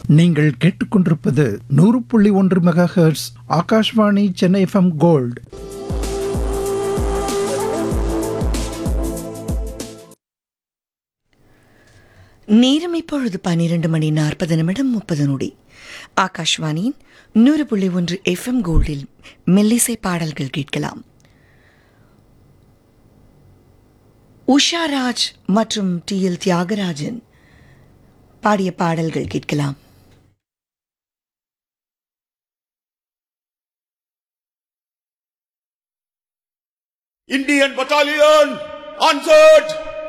நீங்கள் கேட்டுக்கொண்டிருப்பது நூறு புள்ளி ஒன்று mega hertz Akashvani Chennai FM gold நேரம் இப்பொழுது பன்னிரண்டு மணி நாற்பது நிமிடம் முப்பது நொடி ஆகாஷ்வாணியின் நூறு புள்ளி ஒன்று எஃப்எம் கோல்டில் மெல்லிசை பாடல்கள் கேட்கலாம் உஷா ராஜ் மற்றும் டி எல் தியாகராஜன் பாடிய பாடல்கள் கேட்கலாம் Indian battalion, answered!